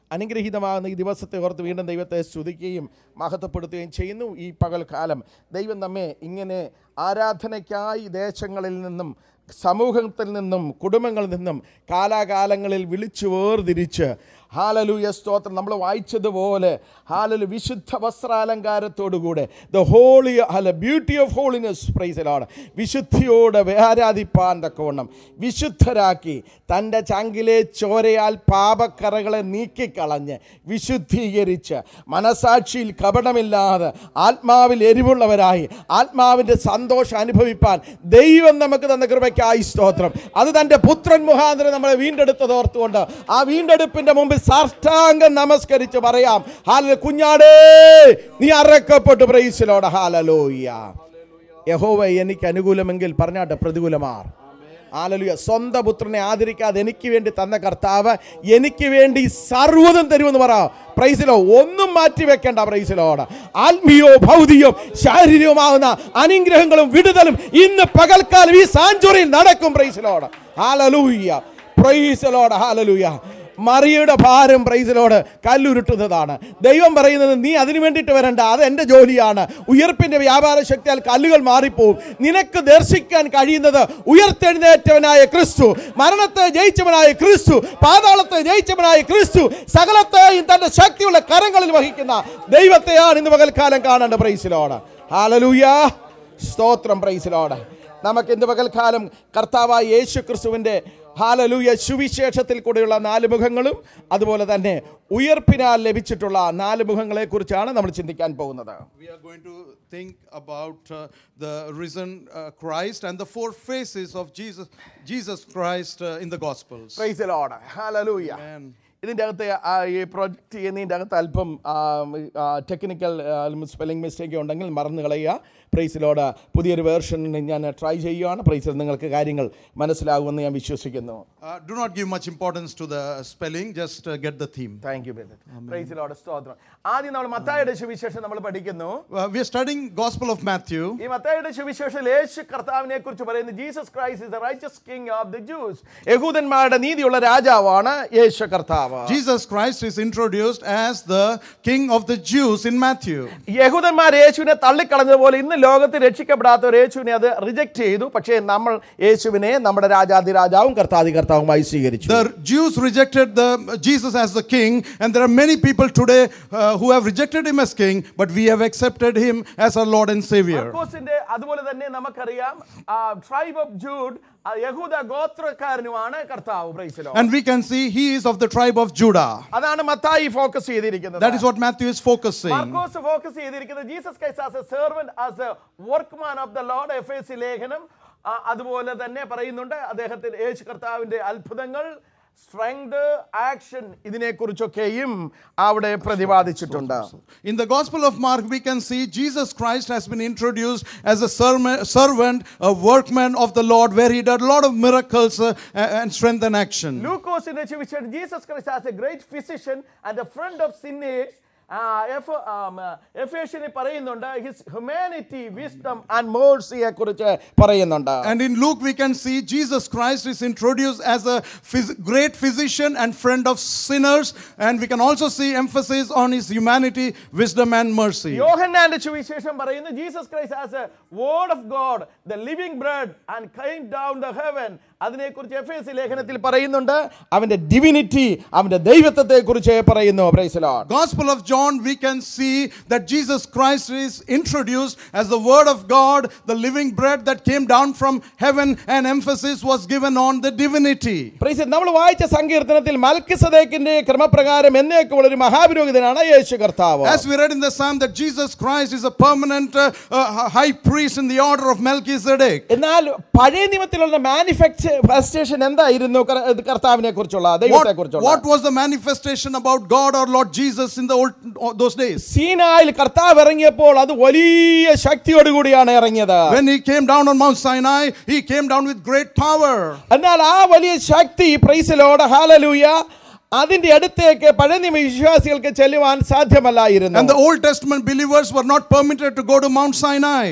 അനുഗ്രഹീതമാകുന്ന ഈ ദിവസത്തെ ഓർത്ത് വീണ്ടും ദൈവത്തെ സ്തുതിക്കുകയും മഹത്വപ്പെടുത്തുകയും ചെയ്യുന്നു ഈ പകൽക്കാലം ദൈവം നമ്മെ ഇങ്ങനെ ആരാധനയ്ക്കായി ദേശങ്ങളിൽ നിന്നും സമൂഹത്തിൽ നിന്നും കുടുംബങ്ങളിൽ നിന്നും കാലാകാലങ്ങളിൽ വിളിച്ചു വേർതിരിച്ച് ഹാലലൂയ സ്തോത്രം നമ്മൾ വായിച്ചതുപോലെ ഹാലലു വിശുദ്ധ വസ്ത്രാലങ്കാരത്തോടുകൂടെ ദ ഹോളി അല്ല ബ്യൂട്ടി ഓഫ് ഹോളിനെസ് പ്രൈസലാണ് വിശുദ്ധിയോടെ ആരാധിപ്പാൻ തക്കവണ്ണം വിശുദ്ധരാക്കി തൻ്റെ ചങ്കിലെ ചോരയാൽ പാപക്കറകളെ നീക്കിക്കളഞ്ഞ് വിശുദ്ധീകരിച്ച് മനസാക്ഷിയിൽ കപടമില്ലാതെ ആത്മാവിൽ എരിവുള്ളവരായി ആത്മാവിൻ്റെ സന്തോഷം അനുഭവിപ്പാൻ ദൈവം നമുക്ക് തന്ന കൃപയ്ക്കായി സ്തോത്രം അത് തൻ്റെ പുത്രൻ മുഖാന്തരം നമ്മളെ വീണ്ടെടുത്തത് ഓർത്തുകൊണ്ട് ആ വീണ്ടെടുപ്പിൻ്റെ മുമ്പിൽ സാഷ്ടാംഗം നമസ്കരിച്ച് പറയാം ഹാല കുഞ്ഞാടേ നീ അറക്കപ്പെട്ടു പ്രൈസിലോട് ഹാലലോയ്യ യഹോവ എനിക്ക് അനുകൂലമെങ്കിൽ പറഞ്ഞാട്ടെ പ്രതികൂലമാർ ആലലുയ സ്വന്തം പുത്രനെ ആദരിക്കാതെ എനിക്ക് വേണ്ടി തന്ന കർത്താവ് എനിക്ക് വേണ്ടി സർവ്വതും തരുമെന്ന് പറ പ്രൈസിലോ ഒന്നും മാറ്റി വെക്കേണ്ട പ്രൈസിലോട് ആത്മീയോ ഭൗതികവും ശാരീരികവുമാകുന്ന അനുഗ്രഹങ്ങളും വിടുതലും ഇന്ന് പകൽക്കാലം ഈ സാഞ്ചുറിയിൽ നടക്കും പ്രൈസിലോട് ഹാലലൂയ്യ പ്രൈസിലോട് ഹാലലൂയ മറിയുടെ ഭാരം പ്രൈസിലോട് കല്ലുരുട്ടുന്നതാണ് ദൈവം പറയുന്നത് നീ അതിനു വേണ്ടിയിട്ട് വരണ്ട അത് എൻ്റെ ജോലിയാണ് ഉയർപ്പിൻ്റെ വ്യാപാര ശക്തിയാൽ കല്ലുകൾ മാറിപ്പോവും നിനക്ക് ദർശിക്കാൻ കഴിയുന്നത് ഉയർത്തെഴുന്നേറ്റവനായ ക്രിസ്തു മരണത്തെ ജയിച്ചവനായ ക്രിസ്തു പാതാളത്തെ ജയിച്ചവനായ ക്രിസ്തു സകലത്തെയും തൻ്റെ ശക്തിയുള്ള കരങ്ങളിൽ വഹിക്കുന്ന ദൈവത്തെയാണ് ഇന്ന് പകൽക്കാലം കാണേണ്ട പ്രൈസിലോട് ഹാലലൂയ സ്തോത്രം പ്രൈസിലോട് നമുക്ക് ഇന്ന് പകൽക്കാലം കർത്താവായ യേശു ക്രിസ്തുവിൻ്റെ ഹാലലൂയ സുവിശേഷത്തിൽ കൂടെയുള്ള നാല് മുഖങ്ങളും അതുപോലെ തന്നെ ഉയർപ്പിനാൽ ലഭിച്ചിട്ടുള്ള നാല് മുഖങ്ങളെ കുറിച്ചാണ് നമ്മൾ ചിന്തിക്കാൻ പോകുന്നത് We are going to think about uh, the risen uh, Christ and the four faces of Jesus, Jesus Christ uh, in the Gospels. Praise the Lord hallelujah Amen. ഇതിൻ്റെ അകത്ത് ആ ഈ പ്രൊജക്റ്റ് ചെയ്യുന്നതിൻ്റെ അകത്ത് അല്പം ടെക്നിക്കൽ സ്പെല്ലിംഗ് മിസ്റ്റേക്ക് ഉണ്ടെങ്കിൽ മറന്നു കളയുക പ്രൈസിലോട് പുതിയൊരു വേർഷൻ ഞാൻ ട്രൈ ചെയ്യുകയാണ് പ്രൈസിൽ നിങ്ങൾക്ക് കാര്യങ്ങൾ മനസ്സിലാകുമെന്ന് ഞാൻ വിശ്വസിക്കുന്നു Uh, do not give much importance to the spelling, just uh, get the theme. Thank you praise the Lord സ്തോത്രം ആദ്യം നമ്മൾ മത്തായുടെ സുവിശേഷം നമ്മൾ പഠിക്കുന്നു Uh, we are studying Gospel of Matthew. ഈ മത്തായിയുടെ സുവിശേഷത്തിൽ യേശു കർത്താവിനെ കുറിച്ച് പറയുന്നു Jesus Christ is the righteous king of the Jews യഹൂദന്മാരുടെ നീതിയുള്ള രാജാവാണ് യേശു കർത്താവ് Jesus Christ is introduced as the King of the Jews in Matthew. യഹൂദന്മാർ യേശുവിനെ തള്ളിക്കളഞ്ഞതുപോലെ ഇന്ന് ലോകത്തിൽ രക്ഷിക്കപ്പെടാത്തവർ യേശുവിനെ അത് റിജക്ട് ചെയ്തു പക്ഷേ നമ്മൾ യേശുവിനെ നമ്മുടെ രാജാതിരാജാവും കർത്താതി കർത്താവുമായി സ്വീകരിച്ചു The Jews rejected the Jesus as the king, and there are many people today uh, who have rejected him as king, but we have accepted him as our Lord and Savior. മാർക്കോസിന്റെ അതുപോലെ തന്നെ നമുക്കറിയാം tribe of Jude യഹൂദ ഗോത്രക്കാരനുമാണ് കർത്താവ് പ്രൈസിലോ And we can see he is of the tribe of Judah. അതാണ് മത്തായി focus ചെയ്തിരിക്കുന്നത് That is what Matthew is focusing. മാർക്കോസ് focus ചെയ്തിരിക്കുന്നത് Jesus Christ as a servant as a workman of the Lord Ephesians ലേഖനം ആ, അതുപോലെ തന്നെ പറയുന്നുണ്ട് അദ്ദേഹത്തിന് യേശു കർത്താവിന്റെ അത്ഭുതങ്ങൾ സ്ട്രെങ്ത് ആക്ഷൻ ഇതിനെക്കുറിച്ചൊക്കെയും അവിടെ പ്രതിപാദിച്ചിട്ടുണ്ട് In the Gospel of Mark, we can see Jesus Christ has been introduced as a serma- servant, a workman of the Lord, where he did a lot of miracles uh, and strength and action. ലൂക്കോസിന്റെ സുവിശേഷം Jesus Christ as a great physician and a friend of sinners എഫേഷ്യനിൽ പറയുന്നുണ്ട് his humanity wisdom and മേഴ്സിയെ കുറിച്ച് പറയുന്നുണ്ട് And in Luke, we can see Jesus Christ is introduced as a phys- great physician and friend of sinners. And we can also see emphasis on his humanity, wisdom, and mercy. യോഹന്നാന്റെ സുവിശേഷം പറയുന്നു Jesus Christ as a word of God the living bread and came down the heaven അതിനെക്കുറിച്ച് Ephesus ലേഖനത്തിൽ പറയുന്നുണ്ട് അവന്റെ divinity അവന്റെ ദൈവത്വത്തെ കുറിച്ച് പറയുന്നു praise Lord Gospel of John, we can see that Jesus Christ is introduced as the Word of God, the living bread that came down from heaven, and emphasis was given on the divinity. Praise നമ്മൾ വായിച്ച സങ്കീർത്തനത്തിൽ മൽക്കിസദേക്കിന്റെ ക്രമപ്രകാരം എന്നേക്കുള്ള ഒരു മഹാപുരോഹിതനാണ് യേശു കർത്താവ് As we read in the Psalm, that Jesus Christ is a permanent uh, uh, high priest in the order of Melchizedek. എന്നാൽ പഴയ നിയമത്തിലുള്ള manifestation എന്തായിരുന്നു കർ- ഇത് കർത്താവിനെ കുറിച്ചുള്ള ദൈവത്തെ What, കുറിച്ചുള്ള what was the manifestation about God or Lord Jesus in the old those days? സീനായിൽ കർത്താവ് ഇറങ്ങിയപ്പോൾ അത് വലിയ ശക്തിയോടുകൂടിയാണ് ഇറങ്ങിയത് When he came down on Mount Sinai, he came down with great power. എന്നാൽ ആ വലിയ ശക്തി പ്രൈസിലോട് ഹാലലൂയ അതിന്റെ അടുത്തേക്ക് പഴയ നിയമ വിശ്വാസികൾക്ക് ചെല്ലുവാൻ സാധ്യമല്ലായിരുന്നു And the Old Testament believers were not permitted to go to Mount Sinai.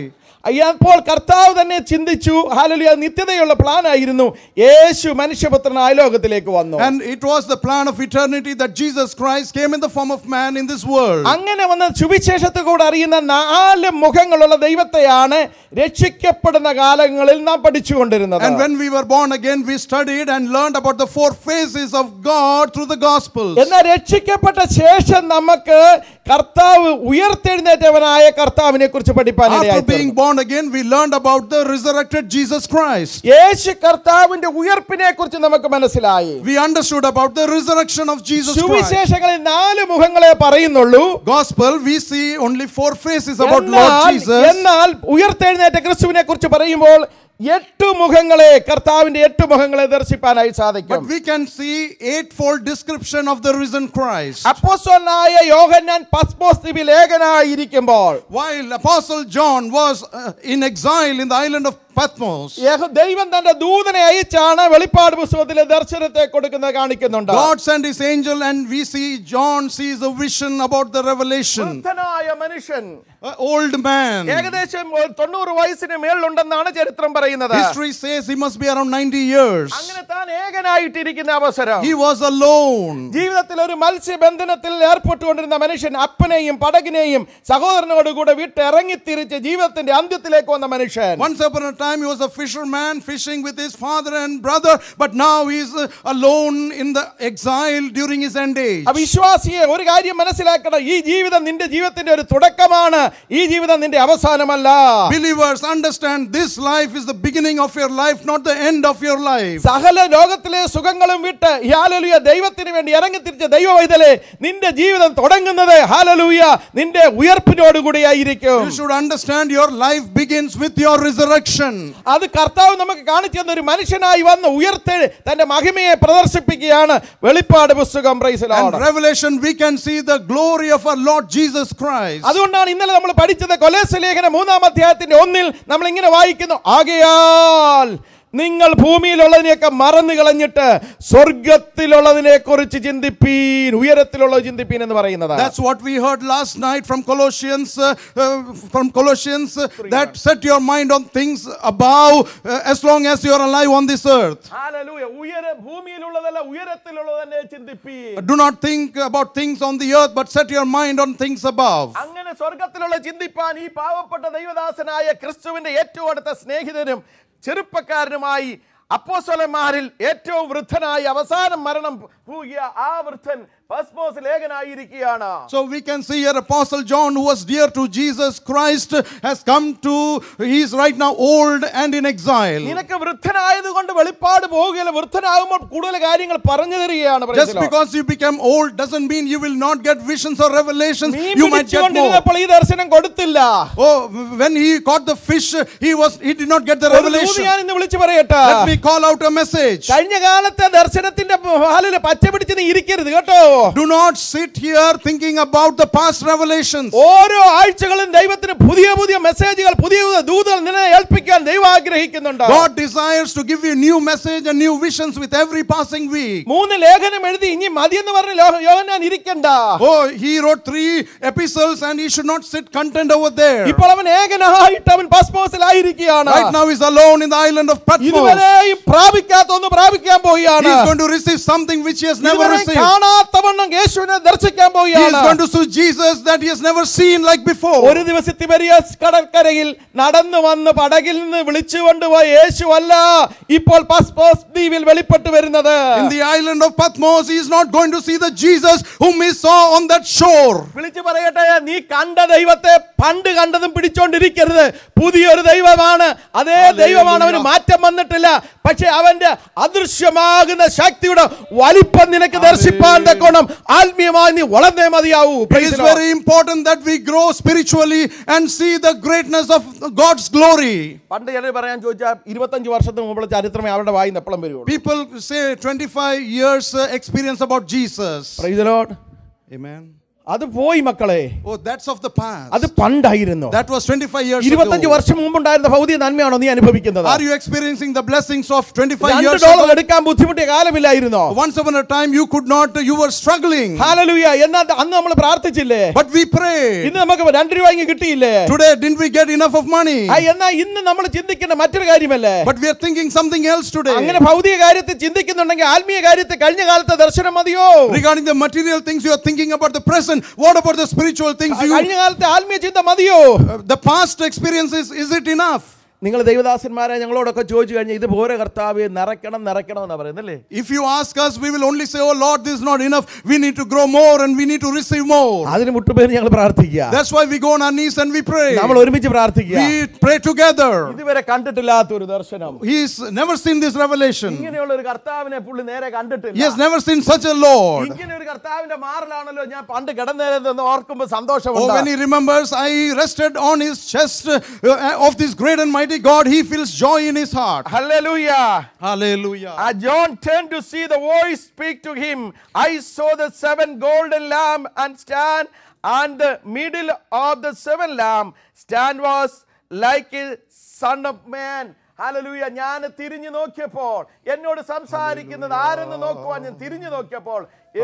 അപ്പോൾ കർത്താവ് തന്നെ ചിന്തിച്ചു ഹാലലിയ നിത്യതയുള്ള പ്ലാൻ ആയിരുന്നു യേശു മനുഷ്യപുത്രനായ ലോകത്തിലേക്ക് വന്നു And it was the plan of eternity that Jesus Christ came in the form of man in this world. അങ്ങനെ വന്ന സുവിശേഷത്തിൽ കൂടെ അറിയുന്ന നാല് മുഖങ്ങളുള്ള ദൈവത്തെയാണ് രക്ഷിക്കപ്പെടുന്ന കാലങ്ങളിൽ നാം പഠിച്ചുകൊണ്ടിരുന്നത് And when we were born again, we studied and learned about the four phases of God through the Gospels. എന്നാൽ രക്ഷിക്കപ്പെട്ട ശേഷം നമുക്ക് കർത്താവ് ഉയർത്തെഴുന്നേറ്റവനായ കർത്താവിനെ കുറിച്ച് After പഠിപ്പാനിടയായി being born again, we learned about the resurrected Jesus Christ. യേശു കർത്താവിന്റെ ഉയർപ്പിനെ കുറിച്ച് നമുക്ക് മനസ്സിലായി We understood about the resurrection of Jesus Christ. സുവിശേഷങ്ങളിൽ നാല് മുഖങ്ങളെ പറയുന്നുള്ളൂ Gospel, we see only four faces about Lord എന്നാൽ Jesus. എന്നാൽ ഉയർത്തെഴുന്നേറ്റ ക്രിസ്തുവിനെ കുറിച്ച് പറയുമ്പോൾ എട്ട് മുഖങ്ങളെ കർത്താവിന്റെ എട്ട് മുഖങ്ങളെ ദർശിപ്പാനായി സാധിക്കും But we can see eightfold description of the risen Christ. അപ്പോസ്തലനായ യോഹന്നാൻ പസ്മോസ് ദ്വീപിൽ ഏകനായിരിക്കുമ്പോൾ While Apostle John was uh, in exile in the island of Patmos, യഹോ- ദൈവം തന്റെ ദൂതനെ അയച്ചാണ് വെളിപ്പാട് പുസ്തകത്തിലെ ദർശനത്തെ കൊടുക്കുന്നത് കാണിക്കുന്നുണ്ട് God sent his angel, and we see John sees a vision about the revelation. വൃദ്ധനായ മനുഷ്യൻ An old man. ഏകദേശം ഒരു തൊണ്ണൂറ് വയസ്സിന് മേളിലുണ്ടെന്നാണ് ചരിത്രം പറയുന്നത് History says he must be around 90 years. അങ്ങനെ താൻ ഏകനായിട്ടിരിക്കുന്ന അവസരം He was alone. ജീവിതത്തിൽ ഒരു മത്സ്യബന്ധനത്തിൽ ഏർപ്പെട്ടുകൊണ്ടിരുന്ന മനുഷ്യൻ അപ്പനെയും പടകിനെയും സഹോദരനോടുകൂടെ വിട്ടിറങ്ങിത്തിരിച്ച് ജീവിതത്തിന്റെ അന്ത്യത്തിലേക്ക് വന്ന മനുഷ്യൻ Once upon a time, he was a fisherman fishing with his father and brother, but now he's uh, alone in the exile during his end age. അവിശ്വാസിയെ ഒരു കാര്യം മനസ്സിലാക്കണം ഈ ജീവിതം നിന്റെ ജീവിതത്തിന്റെ ഒരു തുടക്കമാണ് ഈ ജീവിതം നിന്റെ അവസാനമല്ല Believers, understand this life is the beginning of your life, not the end of your life. സകല ലോകത്തിലെ സുഖങ്ങളും വിട്ട് ഹാലലൂയ ദൈവത്തിന് വേണ്ടി ഇറങ്ങിത്തിരിച്ച ദൈവവൈതലെ നിന്റെ ജീവിതം തുടങ്ങുന്നത് ഹാലലൂയ നിന്റെ ഉയർപ്പിനോടുകൂടിയായിരിക്കും You should understand your life begins with your resurrection. അത് കർത്താവ് നമുക്ക് കാണിച്ചു തന്ന ഒരു മനുഷ്യനായി വന്ന് ഉയർത്തെ തന്റെ മഹിമയെ പ്രദർശിപ്പിക്കുകയാണ് വെളിപ്പാട് പുസ്തകം praise the And Lord. Revelation, we can see the glory of our Lord Jesus Christ. അതുകൊണ്ടാണ് ഇന്നലെ നമ്മൾ പഠിച്ചത് കൊലേസ് ലേഖനം മൂന്നാം അധ്യായത്തിന്റെ ഒന്നിൽ നമ്മൾ ഇങ്ങനെ വായിക്കുന്നു ആകയാൽ നിങ്ങൾ ഭൂമിയിലുള്ളതിനെയൊക്കെ മറന്നു കളഞ്ഞിട്ട് സ്വർഗത്തിലുള്ളതിനെ കുറിച്ച് ചിന്തിപ്പീൻ ഉയരത്തിലുള്ളത് ചിന്തിപ്പീൻ എന്ന് പറയുന്നത് That's what we heard last night from Colossians, uh, uh, from Colossians, uh, that set your mind on things above uh, as long as you are alive on this earth. Hallelujah. ഉയര ഭൂമിയിലുള്ളതല്ല ഉയരത്തിലുള്ളത് തന്നെ ചിന്തിപ്പീൻ Do not think about things on the earth, but set your mind on things above. അങ്ങനെ സ്വർഗത്തിലുള്ള ചിന്തിപ്പാൻ ഈ പാവപ്പെട്ട ദൈവദാസനായ ക്രിസ്തുവിന്റെ ഏറ്റവും അടുത്ത സ്നേഹിതനും ചെറുപ്പക്കാരനുമായി അപ്പോസ്തലന്മാരിൽ ഏറ്റവും വൃദ്ധനായി അവസാനം മരണം പൂകിയ ആ വൃദ്ധൻ പസ്മോസ് ലേഖനായിരിക്കുകയാണ് So we can see here Apostle John, who was dear to Jesus Christ, has come to, he is right now old and in exile. നിനക്ക് വൃദ്ധനായതുകൊണ്ട് വെളിപ്പാട് പോവുകയില്ല വൃദ്ധനാകുമ്പോൾ കൂടുതൽ കാര്യങ്ങൾ പറഞ്ഞു തരികയാണ് praise Just the Lord. because you become old doesn't mean you will not get visions or revelations. നീ You might get more. പിടിച്ചുകൊണ്ടിരുന്നപ്പോൾ ഈ ദർശനം കൊടുത്തില്ല Oh, when he caught the fish, he was he did not get the ഒരു ദൂത് revelation. ഞാൻ ഇന്ന് വിളിച്ചു പറയട്ടെ Let me call out a message. കഴിഞ്ഞ കാലത്തെ ദർശനത്തിന്റെ ഹാലില് പച്ച പിടിച്ച് നീ ഇരിക്കരുത് കേട്ടോ Do not sit here thinking about the past revelations. ഓരോ ആഴ്ചകളും ദൈവത്തിന് പുതിയ പുതിയ മെസ്സേജുകൾ പുതിയ പുതിയ ദൂതകൾ നിന്നെ ഏൽപ്പിക്കാൻ ദൈവം ആഗ്രഹിക്കുന്നുണ്ട് God desires to give you new message and new visions with every passing week. മൂന്ന് ലേഖനം എഴുതി ഇനി മതിയെന്ന് പറഞ്ഞ് ലോ- യോഹന്നാൻ ഇരിക്കണ്ട Oh, he wrote three epistles and he should not sit content over there. ഇപ്പോൾ അവൻ ഏകനായിട്ട് അവൻ പസ്മോസിലായിരിക്കുകയാണ് Right now he's alone in the island of Patmos. ഇതുവരെയും പ്രാപിക്കാത്ത ഒന്ന് പ്രാപിക്കാൻ പോവുകയാണ് He's going to receive something which he has never ഇതുവരെയും received. കാണാത്തവണ്ണം യേശുവിനെ ദർശിക്കാൻ He is പോവുകയാണ് going to see Jesus that he has never seen like before. ഒരു ദിവസം തിബരിയസ് കടൽക്കരയിൽ നടന്നു വന്ന് പടകിൽ നിന്ന് വിളിച്ചു കൊണ്ടുപോയ യേശു അല്ല ഇപ്പോൾ പസ്പോസ് ദ്വീപിൽ വെളിപ്പെട്ടു വരുന്നത് In the island of Patmos, he is not going to see the Jesus whom he saw on that shore. വിളിച്ചു പറയട്ടെ നീ കണ്ട ദൈവത്തെ പണ്ട് കണ്ടതും പിടിച്ചോണ്ടിരിക്കരുത് പുതിയൊരു ദൈവമാണ് അതേ ദൈവമാണ് അവന് മാറ്റം വന്നിട്ടില്ല പക്ഷെ അവന്റെ അദൃശ്യമാകുന്ന ശക്തിയുടെ വലിപ്പം നിനക്ക് ദർശിപ്പാൻ തക്കോണം ആത്മീയമായി നീ വളർന്നേ മതിയാവൂ It Praise is the Lord. very important that we grow spiritually and see the greatness of God's glory. പണ്ട് ചിലർ പറയാൻ ചോദിച്ചാൽ ഇരുപത്തഞ്ച് വർഷത്തിന് മുമ്പുള്ള ചരിത്രമേ അവരുടെ വായിന്ന് എപ്പോഴും വരുള്ളൂ People say 25 years uh, experience about Jesus. Praise the Lord. Amen. അത് പോയി മക്കളെ Oh, that's of the past. അത് പണ്ടായിരുന്നു That was 25 years ഇരുപത്തഞ്ച് ago. വർഷം മുമ്പുണ്ടായിരുന്ന ഭൗതിക നന്മയാണോ നീ അനുഭവിക്കുന്നത് Are you experiencing the blessings of 25 രണ്ട് years ഡോളർ ago? എടുക്കാൻ ബുദ്ധിമുട്ടിയ കാലമില്ലായിരുന്നോ Once upon a time, you could not, you were struggling. ഹാലലുയ എന്നാ അന്ന് നമ്മൾ പ്രാർത്ഥിച്ചില്ലേ But we prayed. ഇന്ന് നമുക്ക് രണ്ട് രൂപ ഇങ്ങ് കിട്ടിയില്ലേ Today, didn't we get enough of money? ആ, എന്നാ ഇന്ന് നമ്മൾ ചിന്തിക്കേണ്ട മറ്റൊരു കാര്യമല്ലേ But we are thinking something else today. അങ്ങനെ ഭൗതിക കാര്യത്തിൽ ചിന്തിക്കുന്നുണ്ടെങ്കിൽ ആത്മീയ കാര്യത്തിൽ കഴിഞ്ഞ കാലത്തെ ദർശനം മതിയോ Regarding the material things, you are thinking about the present. What about the spiritual things? You, കഴിഞ്ഞ കാലത്തെ ആത്മീയ ചിന്ത മതിയോ uh, the past experiences, is it enough? നിങ്ങൾ ദൈവദാസന്മാരെ ഞങ്ങളോടൊക്കെ ചോദിച്ചു കഴിഞ്ഞാൽ ഇത് പോരെ കർത്താവ് നിറയ്ക്കണം നിറയ്ക്കണം എന്നാ പറയുന്നല്ലേ If you ask us, we will only say, Oh Lord, this is not enough. We need to grow more and we need to receive more. അതിന് മുട്ടുപേര് ഞങ്ങൾ പ്രാർത്ഥിക്കുക That's why we go on our knees and we pray. നമ്മൾ ഒരുമിച്ച് പ്രാർത്ഥിക്കുക We pray together. ഇതുവരെ കണ്ടിട്ടില്ലാത്ത ഒരു ദർശനം He's never seen this revelation. ഇങ്ങനെയുള്ള ഒരു കർത്താവിനെ പുള്ളി നേരെ He കണ്ടിട്ടില്ല has never seen such a Lord. ഇങ്ങനെ ഒരു കർത്താവിന്റെ മാറിലാണല്ലോ ഞാൻ പണ്ട് കിടന്നേരെന്ന് ഓർക്കുമ്പോൾ Oh, when സന്തോഷമുണ്ട് he remembers, I rested on his chest uh, of this great and mighty God, he feels joy in his heart. Hallelujah Hallelujah. Uh, John turned to see the voice speak to him. I saw the seven golden lamb and stand, and the middle of the seven lamb stand was like a son of man. Hallelujah ഞാൻ തിരിഞ്ഞു നോക്കിയപ്പോൾ എന്നോട് സംസാരിക്കുന്നത് ആരെന്ന് നോക്കുവാൻ ഞാൻ തിരിഞ്ഞു നോക്കിയപ്പോൾ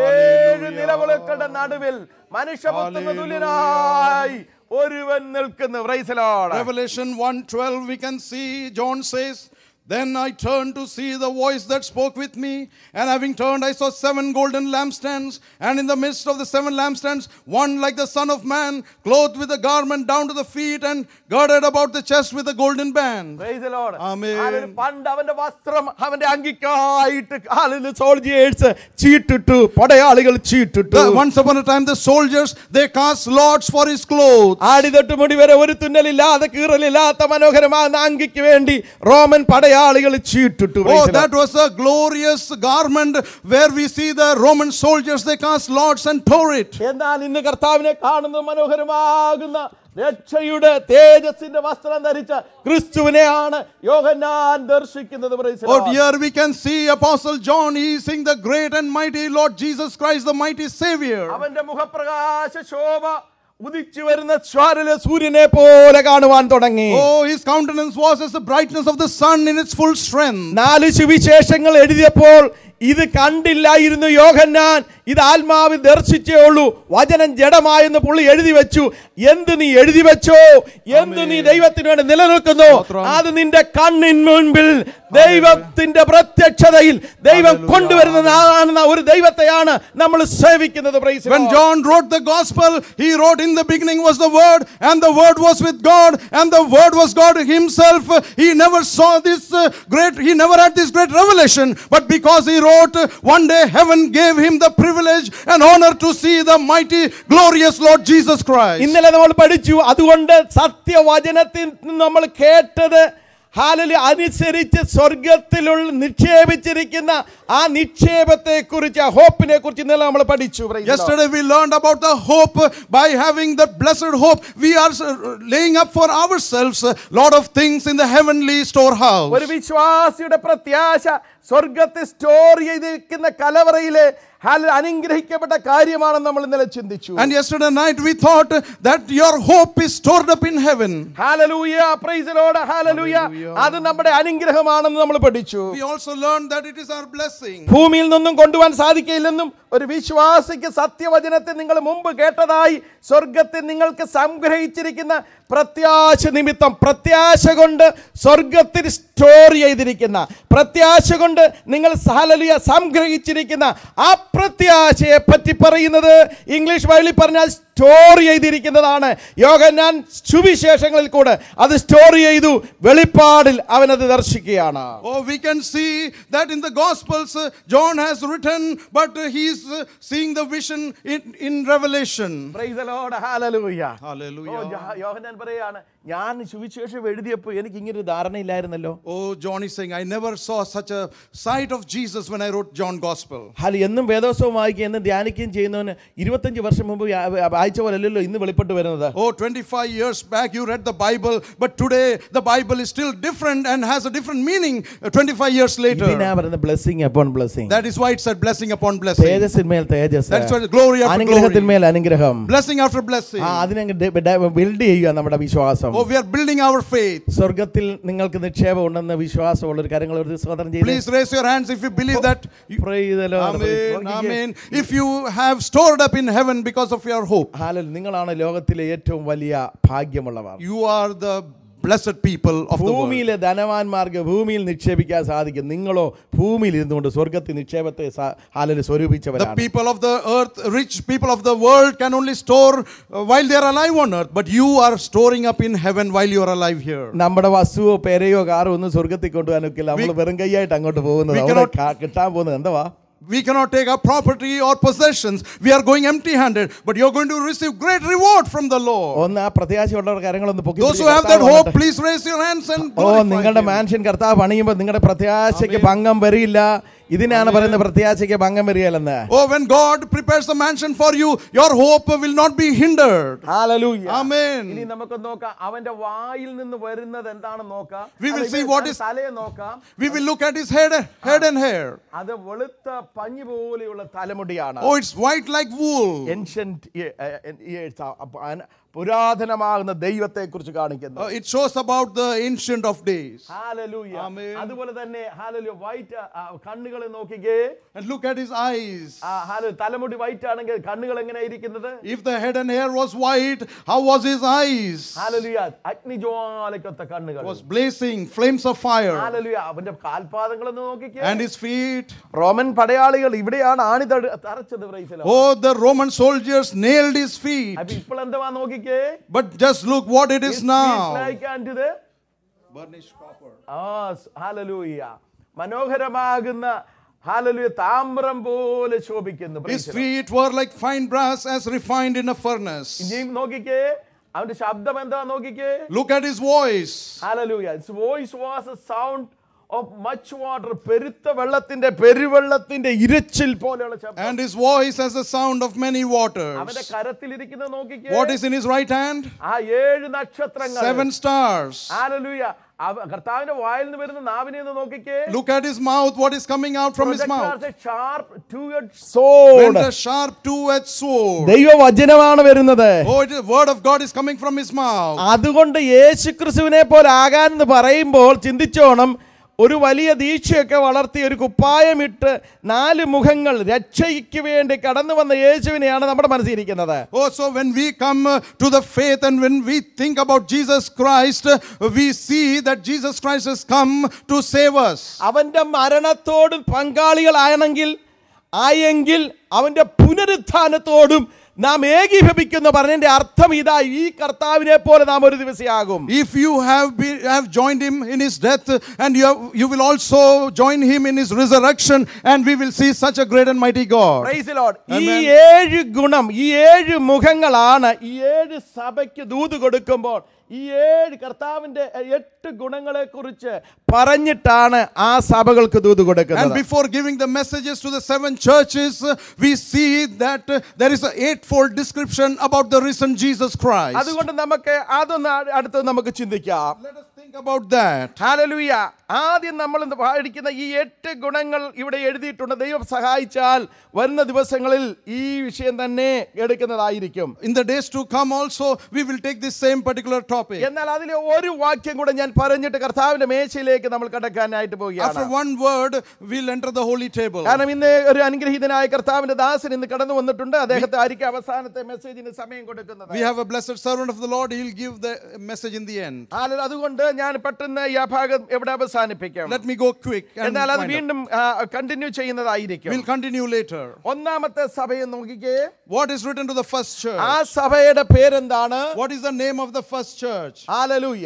ഏഴ് നിലവിളക്കളുടെ നടുവിൽ മനുഷ്യപുത്രന് തുല്യനായി ഒരുവൻ നിൽക്കുന്നു Praise the Lord. Revelation 1:12 we can see John says then I turned to see the voice that spoke with me and having turned I saw seven golden lampstands and in the midst of the seven lampstands one like the son of man clothed with a garment down to the feet and girded about the chest with a golden band Praise the Lord. Amen. അതിന് പണ്ട് അവന്റെ വസ്ത്രം അവന്റെ അങ്കിക്കായിട്ട് കാലിന് soldiers ചീട്ടിട്ടു പടയാളികൾ ചീട്ടിട്ടു The- once upon a time the soldiers they cast lots for his clothes ആടി തൊട്ട് മുടി വരെ ഒരു തുന്നലില്ലാത്ത കീറലില്ലാത്ത മനോഹരമായ അങ്കിക്ക് വേണ്ടി റോമൻ പടയാളികൾ ചീട്ടിട്ടു Oh, Praise the that was a glorious garment where we see the Roman soldiers, they cast lots and tore it. Lord. എന്നാൽ ഇന്ന് കർത്താവിനെ കാണുന്ന മനോഹരമാകുന്ന രക്ഷയുടെ തേജസ്സിന്റെ വസ്ത്രം ധരിച്ച ക്രിസ്തുവിനെയാണ് യോഹന്നാൻ ദർശിക്കുന്നത് Praise the Oh, Lord. here we can see Apostle John, he is seeing the great and mighty Lord Jesus Christ, the mighty Savior. അവന്റെ മുഖപ്രകാശ ശോഭ ഉദിച്ചു വരുന്ന സ്വാരല സൂര്യനെ പോലെ കാണുവാൻ തുടങ്ങി Oh, his countenance was as the brightness of the sun in its full strength. നാല് സുവിശേഷങ്ങൾ എഴുതിയപ്പോൾ ഇത് കണ്ടില്ലായിരുന്നു യോഹന്നാൻ ഇത് ആത്മാവിൽ ദർശിച്ചേ ഉള്ളൂ വചനം ജഡമായെന്ന് പുള്ളി എഴുതി വെച്ചു എന്ത് നീ എഴുതി വെച്ചോ എന്ത് നീ ദൈവത്തിന് വേണ്ടി നിലനിൽക്കുന്നു സ്തോത്രം. അത് നിന്റെ കണ്ണിൻ മുൻപിൽ ദൈവത്തിന്റെ പ്രത്യക്ഷതയിൽ ദൈവം കൊണ്ടുവരുന്നതാണെന്ന ഒരു ദൈവത്തെയാണ് നമ്മൾ സേവിക്കുന്നത് Praise the When Lord. John wrote the gospel, he wrote, In the beginning was the Word, and the Word was with God, and the Word was God Himself. He never saw this uh, great, he never had this great revelation, but because he wrote, uh, one day heaven gave him the privilege and honor to see the mighty, glorious Lord Jesus Christ. ഇന്നലെ നമ്മൾ പഠിച്ചു അതുകൊണ്ട് സത്യവചനത്തിൽ നിന്ന് നമ്മൾ കേട്ടത് ഹാലലി അനുസരിച്ച് സ്വർഗത്തിലുള്ള നിക്ഷേപിച്ചിരിക്കുന്ന ആ നിക്ഷേപത്തെ കുറിച്ച് ഹോപ്പിനെ കുറിച്ച് ഇന്നലെ നമ്മൾ പഠിച്ചു Praise the Lord. Yesterday we learned about the hope uh, by having that blessed hope. We are uh, laying up for ourselves a lot of things in the heavenly storehouse. ഒരു വിശ്വാസിയുടെ പ്രത്യാശ സ്വർഗത്തെ സ്റ്റോർ ചെയ്തിരിക്കുന്ന കലവറയിലെ ഹാല അനുഗ്രഹിക്കപ്പെട്ട കാര്യമാണെന്ന് നമ്മൾ ഇന്നലെ ചിന്തിച്ചു And yesterday night we thought that your hope is stored up in heaven. Hallelujah praise Lord hallelujah അത് നമ്മുടെ അനുഗ്രഹമാണെന്ന് നമ്മൾ പഠിച്ചു We also learned that it is our blessing. ഭൂമിയിൽ നിന്നും കൊണ്ടുപോകാൻ സാധിക്കില്ലെന്നും ഒരു വിശ്വാസിക്ക് സത്യവചനത്തെ നിങ്ങൾ മുമ്പ് കേട്ടതായി സ്വർഗത്തിൽ നിങ്ങൾക്ക് സംഗ്രഹിച്ചിരിക്കുന്ന പ്രത്യാശ നിമിത്തം പ്രത്യാശ കൊണ്ട് സ്വർഗത്തിൽ സ്റ്റോർ ചെയ്തിരിക്കുന്ന പ്രത്യാശ കൊണ്ട് നിങ്ങൾ സാലലിയ സംഗ്രഹിച്ചിരിക്കുന്ന ആ പ്രത്യാശയെ പറ്റി പറയുന്നത് ഇംഗ്ലീഷ് ബൈബിളിൽ പറഞ്ഞാൽ സ്റ്റോർ ചെയ്തിരിക്കുന്നതാണ് യോഗന്നാൻ സുവിശേഷങ്ങളിൽ കൂടെ അത് സ്റ്റോർ ചെയ്തു വെളിപ്പാടിൽ അവനത് ദർശിക്കുകയാണ് Oh, we can see that in the Gospels, uh, John has written, but uh, he's uh, seeing the vision in, in Revelation. Praise the Lord. Hallelujah. Hallelujah. ഓ, യോഹ- യോഹന്നാൻ പറയാണ് ഞാൻ സുവിശേഷം എഴുതിയപ്പോൾ എനിക്ക് ഇങ്ങനെ ഒരു ധാരണയില്ലായിരുന്നല്ലോ Oh, John is saying, I never saw such a sight of Jesus when I wrote John Gospel. ഹാല എന്നും വേദോത്സവം വായിക്കുകയും എന്നും ധ്യാനിക്കുകയും ചെയ്യുന്നവന് ഇരുപത്തഞ്ച് വർഷം മുമ്പ് യാ- വായിച്ച പോലെ അല്ലല്ലോ ഇന്ന് വെളിപ്പെട്ട് വരുന്നത് Oh, 25 years back you read the Bible, but today the Bible is still different and has a different meaning uh, 25 years ഇതിനാ later. പറയുന്നത് blessing upon blessing That is why it said blessing upon blessing. തേജസ്സിന്മേൽ തേജസ് That's why glory after glory. അനുഗ്രഹത്തിന്മേൽ അനുഗ്രഹം Blessing after blessing. ആ അതിനങ്ങ് build ചെയ്യുക നമ്മുടെ വിശ്വാസം Oh, we are building our faith. സ്വർഗത്തിൽ നിങ്ങൾക്ക് നിക്ഷേപം ഉണ്ടെന്ന് വിശ്വാസമുള്ള ഒരു കാര്യങ്ങൾ ഒരു സ്വതന്ത്രം ചെയ്ത് Please raise your hands if you believe that. You- Praise the Lord. Amen. നോക്കിക്കേ. Amen. If you have stored up in heaven because of your hope, ഹാലൽ നിങ്ങളാണ് ലോകത്തിലെ ഏറ്റവും വലിയ ഭാഗ്യമുള്ളവർ you are the blessed people of the world. ഭൂമിയിലെ ധനവാന്മാർക്ക് ഭൂമിയിൽ നിക്ഷേപിക്കാൻ സാധിക്കും നിങ്ങളോ ഭൂമിയിൽ ഇരുന്നുകൊണ്ട് സ്വർഗത്തിൽ നിക്ഷേപത്തെ ഹാലൽ The സ്വരൂപിച്ചവരാണ് people of the earth, rich people of the world can only store uh, while they are alive on earth, but you are storing up in heaven while you are alive here. നമ്മുടെ വസ്തുവോ പെരയോ കാറോ ഒന്നും സ്വർഗത്തിൽ കൊണ്ടുപോകാൻ ഒക്കില്ല നമ്മൾ വെറും കൈയായിട്ട് അങ്ങോട്ട് പോകുന്നത് we അവിടെ cannot- കാ- കിട്ടാൻ പോകുന്നത് എന്തുവാ We cannot take our property or possessions. We are going empty handed, but you're going to receive great reward from the Lord. ഒന്ന് ആ പ്രത്യാശയുള്ളവർ കാര്യങ്ങളൊന്ന് പൊക്കി Those who പിടിച്ച് have that കർത്താവ് hope, വന്നിട്ട് please raise your hands and oh glorify നിങ്ങളുടെ Him. Mansion കർത്താവ് പണിയുമ്പോൾ നിങ്ങളുടെ പ്രത്യാശയ്ക്ക് ഭംഗം വരില്ല ഇതിനാണ് പറയുന്നത് പ്രത്യാശയ്ക്ക് ഭംഗം വരികയല്ലെന്ന് Oh, when God prepares a mansion for you, your hope will not be hindered. Hallelujah. ഇനി Amen. നമുക്ക് നോക്കാം അവന്റെ വായിൽ നിന്ന് വരുന്നത് എന്താണെന്ന് നോക്കാം We will അത് see ഇവൻ what is- തലയെ നോക്കാം We will look at his head, head and hair. അത് വെളുത്ത പഞ്ഞി പോലെയുള്ള തലമുടിയാണ് Oh, it's white like wool. Ancient ye- eh, eh, years ആ, അപ്പ അന- പുരാതനമാകുന്ന ദൈവത്തെ കുറിച്ച് കാണിക്കുന്നു Uh, it shows about the ancient of days. Hallelujah. Amen. അതുപോലെ തന്നെ ഹാലലു വൈറ്റ് കണ്ണുകൾ നോക്കിക്കേ And look at his eyes. ആ, hallelujah. തലമുടി വൈറ്റ് ആണെങ്കിൽ കണ്ണുകൾ എങ്ങനെയാ ഇരിക്കുന്നത് If the head and hair was white, how was his eyes? ഹാലലുയ അഗ്നിജ്വാലക്കൊത്ത കണ്ണുകൾ Was blazing, flames of fire. ഹാലലുയ അവന്റെ കാൽപാദങ്ങൾ ഒന്ന് നോക്കിക്കേ And his feet. റോമൻ പടയാളികൾ ഇവിടെയാണ് ആണി തട- തറച്ചത് പ്രൈസിലോ Oh, the Roman soldiers nailed his feet. അപ്പൊ ഇപ്പോൾ എന്തുവാ നോക്കിക്കേ But just look what it is now. Like unto the- Burnished copper. ആ ഹാലലൂയ മനോഹരമാകുന്ന ഹാലലൂയ താമ്രം പോലെ ശോഭിക്കുന്നു His Praise the Lord. feet were like fine brass as refined in a furnace. ഇനിയും നോക്കിക്കേ അവന്റെ ശബ്ദം എന്താ നോക്കിക്കേ Look at his voice. Hallelujah its voice was a sound of much water പെരുത്ത വെള്ളത്തിന്റെ പെരുവെള്ളത്തിന്റെ ഇരച്ചിൽ പോലെയുള്ള ശബ്ദം And his voice has the sound of many waters. അവന്റെ കരത്തിലിരിക്കുന്നത് നോക്കിക്കേ What is in his right hand? ആ ഏഴ് നക്ഷത്രങ്ങൾ Seven stars. ഹാലലൂയ അവ- കർത്താവിന്റെ വായിൽ നിന്ന് വരുന്ന നാവിനെ ഒന്ന് നോക്കിക്കേ Look at his mouth, what is coming out from his mouth. Sharp two-edged sword. And a sharp two-edged sword. ദൈവവചനമാണ് വരുന്നത് Oh, it is word of God is coming from his mouth. അതുകൊണ്ട് യേശു ക്രിസ്തുവിനെ പോലെ ആകാൻ എന്ന് പറയുമ്പോൾ ചിന്തിച്ചോണം ഒരു വലിയ ദീക്ഷയൊക്കെ വളർത്തി ഒരു കുപ്പായമിട്ട് നാല് മുഖങ്ങൾ രക്ഷയ്ക്ക് വേണ്ടി കടന്നു വന്ന യേശുവിനെയാണ് നമ്മുടെ മനസ്സിലിരിക്കുന്നത് Oh, so when we come uh, to the faith and when we think about Jesus Christ, uh, we see that Jesus Christ has come to save us. അവന്റെ മരണത്തോട് പങ്കാളികളാണെങ്കിൽ ആയെങ്കിൽ അവന്റെ പുനരുത്ഥാനത്തോടും നാം ഏകീഭവിക്കുന്ന പറഞ്ഞതിന്റെ അർത്ഥം ഇതാ ഈ കർത്താവിനെ പോലെ നാം ഒരു ദിവസമാകും If you have been, have joined him in his death, uh, and you, have, you will also join him in his resurrection, and we will see such a great and mighty God. Praise the Lord. ഈ Amen. ഏഴ് ഗുണം ഈ ഏഴ് മുഖങ്ങളാണ് ഈ ഏഴ് സഭയ്ക്ക് ദൂത് കൊടുക്കുമ്പോൾ ഈ ഏഴ് കർത്താവിന്റെ എട്ട് ഗുണങ്ങളെ കുറിച്ച് പറഞ്ഞിട്ടാണ് ആ സഭകൾക്ക് ദൂത് And കൊടുക്കുന്നത് before giving the messages to the seven churches, uh, we see that uh, there is an eightfold description about the risen Jesus Christ. അതുകൊണ്ട് നമുക്ക് അതൊന്ന് അ- അടുത്ത് നമുക്ക് ചിന്തിക്കാം Let us think about that. Hallelujah ആദ്യം നമ്മൾ ഇന്ന് പഠിക്കുന്ന ഈ എട്ട് ഗുണങ്ങൾ ഇവിടെ എഴുതിയിട്ടുണ്ട് ദൈവം സഹായിച്ചാൽ വരുന്ന ദിവസങ്ങളിൽ ഈ വിഷയം തന്നെ എടുക്കുന്നതായിരിക്കും In the days to come, also, we will take this same particular topic. എന്നാൽ അതിലെ ഒരു വാക്യം കൂടെ ഞാൻ പറഞ്ഞിട്ട് കർത്താവിന്റെ മേശയിലേക്ക് നമ്മൾ കടക്കാനായിട്ട് After പോവുകയാണ് one word, we'll enter the holy table. കാരണം ഇന്ന് ഒരു അനുഗ്രഹീതനായ കർത്താവിന്റെ ദാസൻ ഇന്ന് കടന്നു വന്നിട്ടുണ്ട് അദ്ദേഹത്തെ ആയിരിക്കും അവസാനത്തെ മെസ്സേജിന് സമയം കൊടുക്കുന്നത് We have a blessed servant of the Lord. He'll give the message in the end. ഹാലൽ അതുകൊണ്ട് ഞാൻ പെട്ടെന്ന് ഈ ആ ഭാഗം എവിടെ അവസാനിപ്പിക്കാം Let me go quick. And എന്നാൽ അത് wind up. വീണ്ടും കണ്ടിന്യൂ ചെയ്യുന്നതായിരിക്കും We'll continue later. ഒന്നാമത്തെ സഭയെ നോക്കിക്കേ What is written to the first church? ആ സഭയുടെ പേരെന്താണ് What is the name of the first church? Hallelujah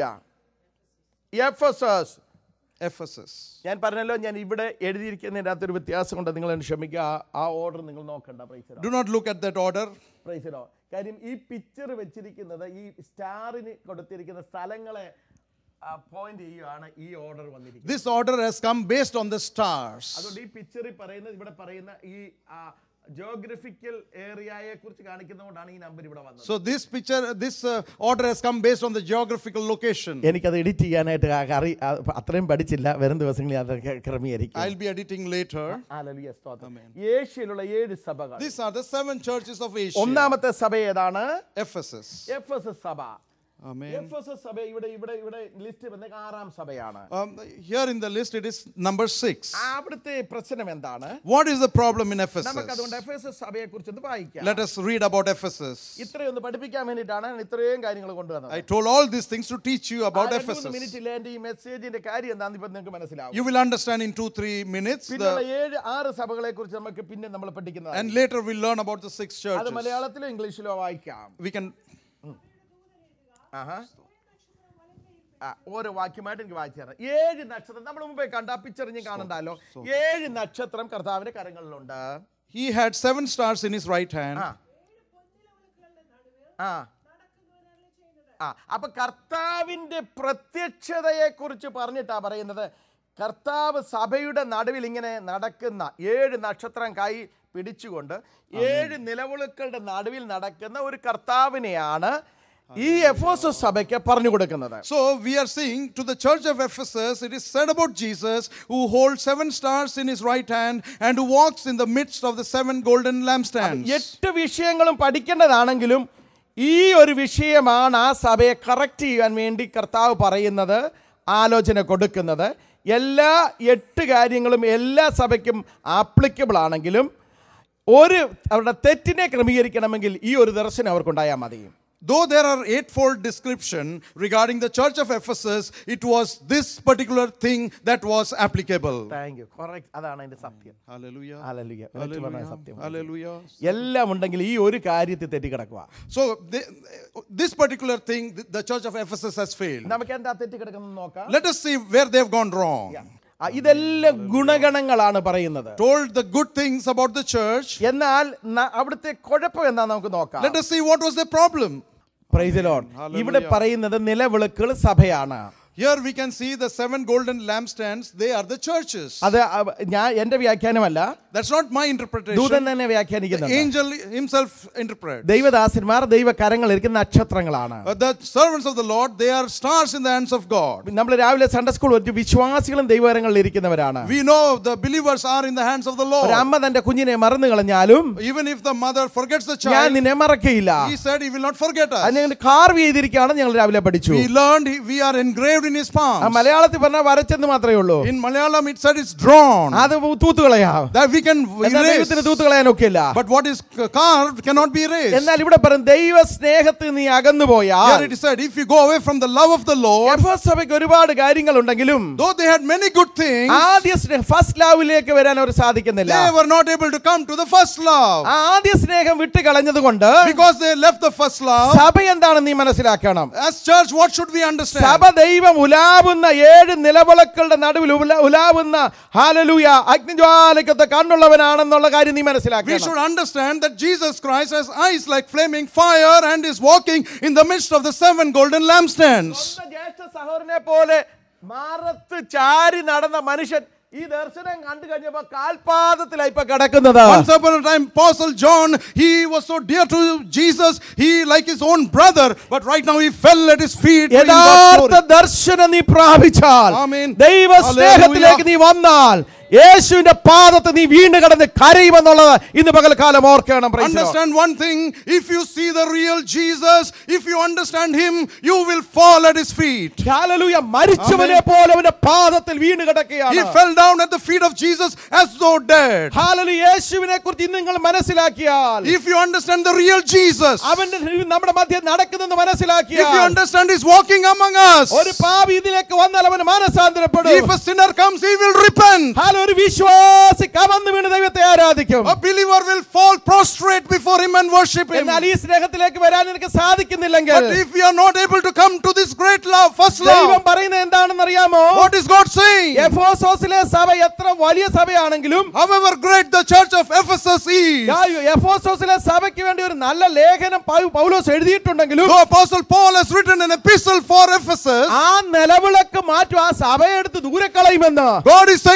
Ephesus Ephesus. ഞാൻ പറഞ്ഞല്ലോ ഞാൻ ഇവിടെ എഴുതിയിരിക്കുന്നതിൻ്റെ അകത്തൊരു വ്യത്യാസമുണ്ട് നിങ്ങൾ എന്നെ ക്ഷമിക്കുക ആ- ആ ഓർഡർ നിങ്ങൾ നോക്കണ്ട praise Do not look at that order. Praise the Lord കാര്യം ഈ പിക്ചർ വെച്ചിരിക്കുന്നത് ഈ സ്റ്റാറിന് കൊടുത്തിരിക്കുന്ന സ്ഥലങ്ങളെ പോയിന്റ് ചെയ്യുകയാണ് ഈ ഓർഡർ വന്നിരിക്കുന്നത് This order has come based on the stars. അതുകൊണ്ട് ഈ പിക്ചറിൽ പറയുന്നത് ഇവിടെ പറയുന്ന ഈ ജോഗ്രഫിക്കൽ ഏരിയയെ കുറിച്ച് കാണിക്കുന്നതുകൊണ്ടാണ് ഈ നമ്പർ ഇവിടെ വന്നത് So this picture, this uh, order has come based on the geographical location. എനിക്കത് എഡിറ്റ് ചെയ്യാനായിട്ട് ആ അറി ആ, അത്രയും പഠിച്ചില്ല വരും ദിവസങ്ങളിൽ അത് ക്ര- ക്രമീകരിക്കും I'll be editing later. Hallelujah, സ്തോത്രം. ഏഷ്യയിലുള്ള ഏഴ് സഭകൾ These are the seven churches of Asia. ഒന്നാമത്തെ സഭ ഏതാണ് Ephesus. എഫ് എസ് സഭ Amen. എഫ് എസ് സഭ ഇവിടെ ഇവിടെ ഇവിടെ ലിസ്റ്റ് വന്ന ആറാം സഭയാണ് Um, here in the list, it is number six. അവിടുത്തെ പ്രശ്നം എന്താണ് What is the problem in നമുക്ക് Ephesus? അതുകൊണ്ട് എഫ് എസ് സഭയെ കുറിച്ച് ഒന്ന് വായിക്കാം Let us read about Ephesus. ഇത്രയൊന്ന് പഠിപ്പിക്കാൻ വേണ്ടിയിട്ടാണ് ഞാൻ ഇത്രയും കാര്യങ്ങൾ കൊണ്ടുവന്നത് I told all these things to teach you ആ about രണ്ട് മൂന്ന് Ephesus. മിനിറ്റിൽ എന്റെ ഈ മെസ്സേജിന്റെ കാര്യം എന്താണെന്ന് ഇപ്പൊ നിങ്ങൾക്ക് മനസ്സിലാവും You will understand in two, three minutes. പിന്നെയുള്ള The, ഏഴ് ആറ് സഭകളെ കുറിച്ച് നമുക്ക് പിന്നെ നമ്മൾ പഠിക്കുന്നത് and later we'll learn about the six അത് churches. മലയാളത്തിലോ ഇംഗ്ലീഷിലോ വായിക്കാം We can. ആഹാ. ആ, ഓരോ വാക്യമായിട്ട് എനിക്ക് വായിച്ചു തരാം ഏഴ് നക്ഷത്രം നമ്മൾ മുമ്പേ കണ്ട ആ പിക്ചർ ഞാൻ കാണണ്ടല്ലോ ഏഴ് നക്ഷത്രം കർത്താവിന്റെ കരങ്ങളിലുണ്ട് He had seven stars in his right hand. ആ ആ ആ അപ്പൊ കർത്താവിന്റെ പ്രത്യക്ഷതയെ കുറിച്ച് പറഞ്ഞിട്ടാ പറയുന്നത് കർത്താവ് സഭയുടെ നടുവിൽ ഇങ്ങനെ നടക്കുന്ന ഏഴ് നക്ഷത്രം കൈ പിടിച്ചുകൊണ്ട് ഏഴ് നിലവിളുക്കളുടെ നടുവിൽ നടക്കുന്ന ഒരു കർത്താവിനെയാണ് ഈ എഫോസോ സഭയ്ക്ക് പറഞ്ഞു കൊടുക്കുന്നത് So we are seeing to the church of Ephesus, it is said about Jesus who holds seven stars in his right hand and who walks in the midst of the seven golden lampstands. എട്ട് വിഷയങ്ങളും പഠിക്കേണ്ടതാണെങ്കിലും ഈ ഒരു വിഷയമാണ് ആ സഭയെ correct ചെയ്യാൻ വേണ്ടി കർത്താവ് പറയുന്നത് ആലോചന കൊടുക്കുന്നത് എല്ലാ എട്ട് കാര്യങ്ങളും എല്ലാ സഭയ്ക്കും ആപ്ലിക്കബിൾ ആണെങ്കിലും ഒരു അവരുടെ തെറ്റിനെ ക്രമീകരിക്കണമെങ്കിൽ ഈ ഒരു ദർശനം അവർക്കുണ്ടായാൽ മതി Though there are eightfold description regarding the church of Ephesus, it was this particular thing that was applicable. Thank you correct അതാണ് അതിന്റെ സത്യം Hallelujah. Hallelujah. എന്നിട്ട് പറഞ്ഞ Hallelujah. സത്യം. Hallelujah. എല്ലാം ഉണ്ടെങ്കിൽ ഈ ഒരു കാര്യത്തിൽ തെറ്റിക്കിടക്കുക So the, this particular thing, the- the church of Ephesus has failed. നമുക്ക് എന്താ തെറ്റിക്കിടക്കുന്നത് നോക്കാം Let us see where they've gone wrong. ആ, ഇതെല്ലാം ഗുണഗണങ്ങളാണ് പറയുന്നത് Told the good things about the church. എന്നാൽ ന- അവിടുത്തെ കുഴപ്പം എന്താ നമുക്ക് നോക്കാം Let us see what was the problem. Praise the Lord. ഇവിടെ പറയുന്നത് നിലവിളക്കുകൾ സഭയാണ് Here we can see the seven golden lampstands, they are the churches. അത് അവ- ഞാൻ എന്റെ വ്യാഖ്യാനമല്ല That's not my interpretation. ദൂതൻ തന്നെ The വ്യാഖ്യാനിക്കുന്നുണ്ട് angel himself interprets. ദൈവദാസന്മാർ ദൈവകരങ്ങൾ ഇരിക്കുന്ന നക്ഷത്രങ്ങളാണ് Uh, the servants of the Lord, they are stars in the hands of God. നമ്മൾ രാവിലെ Sunday school വെച്ച് വിശ്വാസികളും ദൈവകരങ്ങളിൽ ഇരിക്കുന്നവരാണ് We know the believers are in the hands of the ഒരു Lord. അമ്മ തന്റെ കുഞ്ഞിനെ മറന്നു കളഞ്ഞാലും Even if the mother forgets the ഞാൻ child, നിന്നെ മറക്കയില്ല he said he will not forget അത് us. ഞങ്ങൾ കാർവ് ചെയ്തിരിക്കുകയാണ് ഞങ്ങൾ രാവിലെ പഠിച്ചു We learned he- we are engraved in his ആ palms. മലയാളത്തിൽ പറഞ്ഞാൽ വരച്ചെന്ന് മാത്രമേ ഉള്ളൂ In Malayalam, it said it's drawn. അത് തൂത്തുകളയാം That we can എന്നാൽ erase. ദൈവത്തിന് തൂത്തുകളയാനൊക്കെയില്ല But what is carved cannot be erased. എന്നാൽ ഇവിടെ പറയും ദൈവ സ്നേഹത്തിൽ നീ അകന്നു പോയാൽ Here it is said, if you go away from the love of the Lord, എഫോസ് സഭയ്ക്ക് ഒരുപാട് കാര്യങ്ങളുണ്ടെങ്കിലും though they had many good things, ആദ്യ സ്നേഹം ഫസ്റ്റ് ലവിലേക്ക് വരാൻ അവർ സാധിക്കുന്നില്ല they were not able to come to the first love. ആ ആദ്യ സ്നേഹം വിട്ട് കളഞ്ഞതുകൊണ്ട് Because they left the first love. സഭ എന്താണെന്ന് നീ മനസ്സിലാക്കണം As church, what should we സഭ understand? ദൈവം ഉലാവുന്ന ഏഴ് നിലവിളക്കളുടെ നടുവിൽ ഉല- ഉലാവുന്ന ഹാലലൂയ അഗ്നിജ്വാലയ്ക്കത്തെ കണ്ണുള്ളവനാണെന്നുള്ള കാര്യം നീ We മനസ്സിലാക്കണം should understand that Jesus Christ has eyes like flaming fire and is walking in the midst of the seven golden lampstands. സ്വന്തം ജ്യേഷ്ഠ സഹോദരനെ പോലെ മാറത്ത് ചാരി നടന്ന മനുഷ്യൻ ഈ ദർശനം കണ്ടു കഴിഞ്ഞപ്പോ കാൽപാദത്തിലായി ഇപ്പൊ കിടക്കുന്നത് Once upon a time, Apostle John, he was so dear to Jesus, he like his own brother, but right now he fell at his feet. in God's യഥാർത്ഥ glory. ദർശനം നീ പ്രാപിച്ചാൽ ആമേൻ. ദൈവ സ്നേഹത്തിലേക്ക് നീ വന്നാൽ യേശുവിന്റെ പാദത്ത് നീ വീണ്ടും കടന്ന് കരയുമെന്നുള്ളത് ഇന്ന് പകൽക്കാലം ഓർക്കണം Praise the Lord. Understand one thing if you see the real Jesus, if you understand him, you will fall at his feet. ഹല്ലേലൂയ മരിച്ചവനെ പോലെ അവന്റെ പാദത്തിൽ വീണ് He കിടക്കുകയാണ് fell down at the feet of Jesus as though dead. ഹല്ലേലൂയ യേശുവിനെ കുറിച്ച് ഇന്ന് നിങ്ങൾ മനസ്സിലാക്കിയാൽ If you understand the real Jesus, അവന്റെ നമ്മുടെ മധ്യം നടക്കുന്നെന്ന് if you മനസ്സിലാക്കിയാൽ understand he's walking among us, ഒരു പാപി ഇതിലേക്ക് വന്നാൽ അവന് മാനസാന്തരപ്പെടും if a sinner comes, he will repent. ഹല്ലേലൂയ, ഒരു വിശ്വാസി കമന്ന് വീണ് ദൈവത്തെ ആരാധിക്കും A believer will fall prostrate before him and worship him. എന്നാൽ ഈ സ്നേഹത്തിലേക്ക് വരാൻ നിനക്ക് സാധിക്കുന്നില്ലെങ്കിൽ But if we are not able to come to this great love, first ദൈവം love, പറയുന്നത് എന്താണെന്ന് അറിയാമോ what is God saying? എഫോസോസിലെ സഭ എത്ര വലിയ സഭയാണെങ്കിലും However great the church of Ephesus is, ആ എഫോസോസിലെ സഭയ്ക്ക് വേണ്ടി ഒരു നല്ല ലേഖനം പൗ- പൗലോസ് എഴുതിയിട്ടുണ്ടെങ്കിലും though Apostle Paul has written an epistle for Ephesus, ആ നിലവിളക്ക് മാറ്റും ആ സഭയെടുത്ത് ദൂരെ കളയുമെന്ന് God is saying He'll remove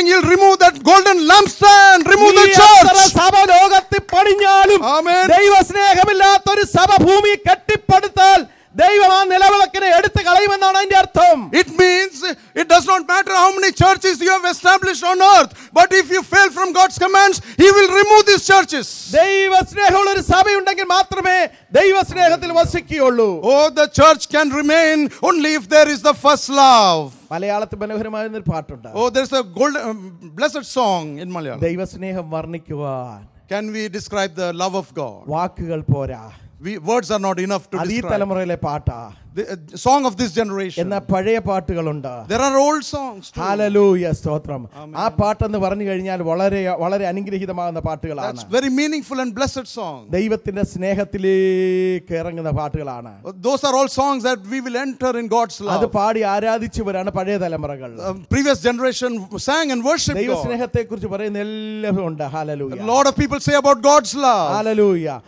remove that golden lampstand, remove the ഈ എത്ര church. സഭ ലോകത്തിൽ പണിഞ്ഞാലും Amen. ദൈവസ്നേഹമില്ലാത്തൊരു സഭ ഭൂമി കെട്ടിപ്പടുത്താൽ ദൈവം ആ നിലവിളക്കിനെ എടുത്തു കളയുമെന്നാണ് അതിന്റെ അർത്ഥം It means it does not matter how many churches you have established on earth, but if you fail from God's commands, He will remove these churches. ദൈവസ്നേഹമുള്ള ഒരു സഭയുണ്ടെങ്കിൽ മാത്രമേ ദൈവസ്നേഹത്തിൽ വസിക്കുകയുള്ളൂ Oh, the church can remain only if there is the first love. മലയാളത്തിൽ മനോഹരമായ ഒരു പാട്ടുണ്ട് Oh, there's a golden, um, blessed song in Malayalam. ദൈവസ്നേഹം വർണ്ണിക്കുവാൻ Can we describe the love of God? വാക്കുകൾ പോരാ We, words are not enough to അത് ഈ describe. തലമുറയിലെ പാട്ടാ The uh, song of this generation. എന്നാൽ പഴയ പാട്ടുകളുണ്ട് There are old songs too. ഹാലലൂയ സ്തോത്രം ആ പാട്ടെന്ന് പറഞ്ഞു കഴിഞ്ഞാൽ വളരെ വളരെ അനുഗ്രഹീതമാകുന്ന പാട്ടുകളാണ് That's very meaningful and blessed song. ദൈവത്തിന്റെ സ്നേഹത്തിലേക്ക് ഇറങ്ങുന്ന പാട്ടുകളാണ് Those are all songs that we will enter in God's അത് love. പാടി ആരാധിച്ചവരാണ് പഴയ തലമുറകൾ Uh, previous generation sang and worshiped God. ദൈവസ്നേഹത്തെ കുറിച്ച് പറയുന്ന എല്ലാവരും ഉണ്ട് A ഹാലലൂയ lot of people say about God's love. Hallelujah